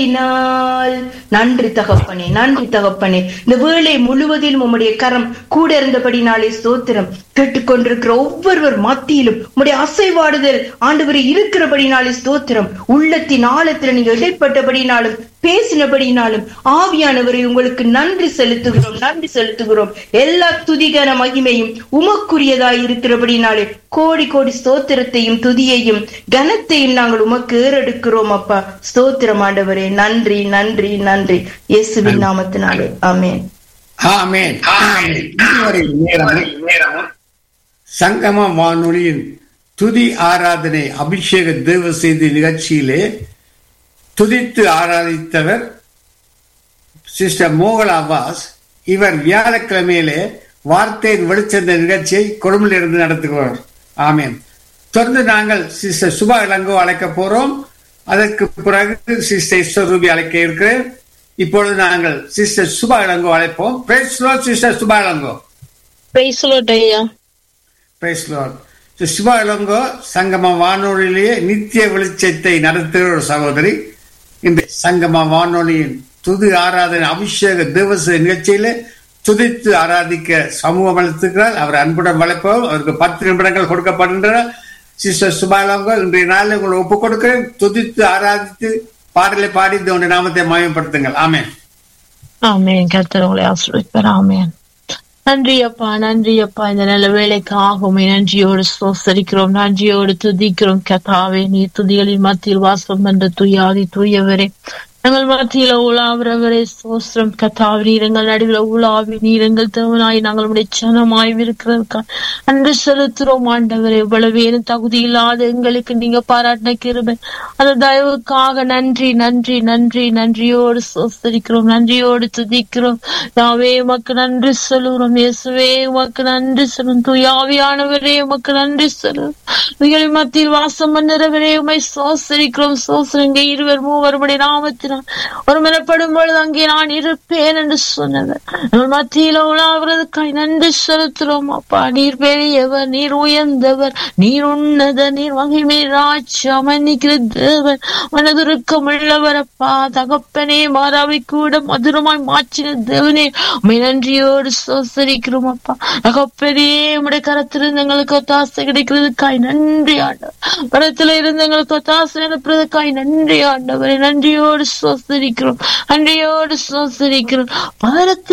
அன்பினால் நன்றி தகப்பனே நன்றி தகப்பனே இந்த வேளை முழுவதிலும் உம்முடைய கரம் கூட இருந்தபடினாலே ஸ்தோத்திரம் கேட்டுக்கொண்டிருக்கிற ஒவ்வொருவர் மத்தியிலும் உம்முடைய அசைவாடுதல் ஆண்டவரை இருக்கிறபடினாலே ஸ்தோத்திரம் உள்ளத்தின் ஆழத்துல நீங்க இடைப்பட்டபடினாலும் பேசினபடினாலும் ஆவியானவரை உங்களுக்கு நன்றி செலுத்துகிறோம் நன்றி செலுத்துகிறோம் எல்லா துதிகர மகிமையும் உமக்குரியதாய் இருக்கிறபடினாலே கோடி கோடி ஸ்தோத்திரத்தையும் துதியையும் கனத்தையும் நாங்கள் உமக்கு ஏறெடுக்கிறோம் அப்பா ஸ்தோத்திரம் ஆண்டவரே நன்றி நன்றி நன்றி இயேசுவின் நாமத்தினாலே ஆமென் ஆமென் ஆமென். இதுவரை நேரமும் சங்கம வானொலியின் துதி ஆராதனை அபிஷேக தேவ செய்தி நிகழ்ச்சியிலே துதித்து ஆராதித்தவர் சிஸ்டர் மோகல் அப்பாஸ் இவர் வியாழக்கிழமையிலே வார்த்தையின் வெளிச்சந்த நிகழ்ச்சியை கொழும்பிலிருந்து நடத்துகிறார் ஆமென் தொடர்ந்து நாங்கள் சிஸ்டர் சுபா இளங்கோ அழைக்க போறோம் அதற்கு பிறகு சிஸ்டர் ஈஸ்வரூபி அழைக்க இருக்கிறேன் இப்பொழுது நாங்கள் சிஸ்டர் சுபா இளங்கோ அழைப்போம் Praise the Lord, sister Subha Ilango praise ஐயா Praise the Lord. So, Subha Ilango சங்கம வானொலியிலேயே நித்திய வெளிச்சத்தை நடத்துகிற ஒரு சகோதரி இந்த சங்கம வானொலியின் துதி ஆராதனை அபிஷேக திவச நிகழ்ச்சியில துதித்து ஆராதிக்க சமூகம் அளித்துக்கிறார் அவர் அன்புடன் வளைப்போம் அவருக்கு பத்து நிமிடங்கள் கொடுக்கப்படுகின்றன சிஸ்டர் சுபா இளங்கோ இன்றைய நாளில் உங்களை ஒப்புக் கொடுக்கிறேன் துதித்து ஆராதித்து பாடலை பாடி இந்த நாமத்தை மயப்படுத்துங்கள் ஆமென் ஆமேன் கர்த்தர் உங்களை ஆசிர்வதிப்பார் ஆமேன் நன்றி அப்பா நன்றி அப்பா இந்த நல்ல வேலைக்கு ஆகுமே நன்றியோடு சோசரிக்கிறோம் நன்றியோடு துதிக்கிறோம் கதாவே நீ துதிகளின் மத்தியில் வாசம் என்ற துயாதி தூயவரே எங்கள் மத்தியில உலாவுறவரே சோஸ்திரம் கத்தாவி நீரங்கள் நடுவில் உலாவி நீரங்கள் தேவனாய் நாங்கள் உடைய சனமாய் இருக்கிறதுக்கா அன்று செலுத்துறோம் ஆண்டவரே இவ்வளவு ஏனும் தகுதி இல்லாத எங்களுக்கு நீங்க பாராட்டின கிருபை அந்த தயவுக்காக நன்றி நன்றி நன்றி நன்றியோடு சோஸ்தரிக்கிறோம் நன்றியோடு துதிக்கிறோம் யாவே உமக்கு நன்றி சொல்லுகிறோம் இயேசுவே உமக்கு நன்றி சொல்லும் துயாவியானவரே உமக்கு நன்றி சொல்லும் உங்களின் மத்தியில் வாசம் பண்ணுறவரே உமை சோசரிக்கிறோம் சோசரிங்க இருவர் மூவருடைய நாமத்தினால் ஒரு மனப்படும் பொழுது அங்கே நான் இருப்பேன் என்று சொன்னவர் எங்கள் மத்தியில் உலாவுறதுக்காய் நன்றி செலுத்துறோம் அப்பா நீர் பெரியவர் நீர் உயர்ந்தவர் நீர் உன்னத நீர் மகிமை ராஜா மன்னிக்கிற தேவன் மனதுருக்கம் உள்ளவர் அப்பா தகப்பனே மாறாவை கூட மதுரமாய் மாற்றின தேவனே உமை நன்றியோடு சோசரிக்கிறோம் அப்பா தகப்பனே உடைய கரத்திலிருந்து எங்களுக்கு ஒத்தாசை கிடைக்கிறதுக்காய் நன்றி ஆண்டவர் கரத்துல இருந்து எங்களுக்கு ஒத்தாசை அனுப்புறதுக்காய் நன்றி ஆண்டவரை நன்றியோடு சோசரிக்கிறோம் நன்றியோடு சோசரிக்கிறோம் பாரத்தில்